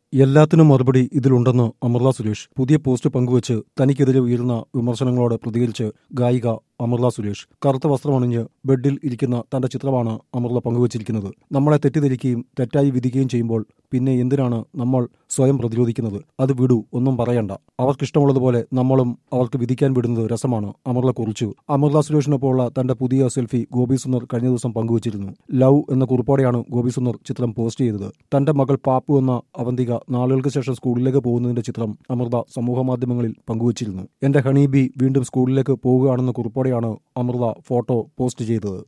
എല്ലാത്തിനും മറുപടി ഇതിലുണ്ടെന്ന് അമൃത സുരേഷ് പുതിയ പോസ്റ്റ് പങ്കുവച്ച് തനിക്കെതിരെ ഉയരുന്ന വിമർശനങ്ങളോട് പ്രതികരിച്ച് ഗായിക അമൃത സുരേഷ് കറുത്ത വസ്ത്രമണിഞ്ഞ് ബെഡിൽ ഇരിക്കുന്ന തന്റെ ചിത്രമാണ് അമൃത പങ്കുവച്ചിരിക്കുന്നത് നമ്മളെ തെറ്റിദ്ധരിക്കുകയും തെറ്റായി വിധിക്കുകയും ചെയ്യുമ്പോൾ പിന്നെ എന്തിനാണ് നമ്മൾ സ്വയം പ്രതിരോധിക്കുന്നത് അത് വിടൂ ഒന്നും പറയണ്ട അവർക്കിഷ്ടമുള്ളതുപോലെ നമ്മളും അവർക്ക് വിധിക്കാൻ വിടുന്നത് രസമാണ് അമൃത കുറിച്ചു അമൃത സുരേഷിനൊപ്പമുള്ള തന്റെ പുതിയ സെൽഫി ഗോപി സുന്ദർ കഴിഞ്ഞ ദിവസം പങ്കുവച്ചിരുന്നു ലവ് എന്ന കുറിപ്പോടെയാണ് ഗോപി സുന്ദർ ചിത്രം പോസ്റ്റ് ചെയ്തത് തന്റെ മകൾ പാപ്പു എന്ന അവന്തിക നാളുകൾക്ക് ശേഷം സ്കൂളിലേക്ക് പോകുന്നതിന്റെ ചിത്രം അമൃത സമൂഹമാധ്യമങ്ങളിൽ പങ്കുവച്ചിരുന്നു എന്റെ ഹണീബി വീണ്ടും സ്കൂളിലേക്ക് പോവുകയാണെന്ന കുറിപ്പോടെയാണ് അമൃത ഫോട്ടോ പോസ്റ്റ് ചെയ്തത്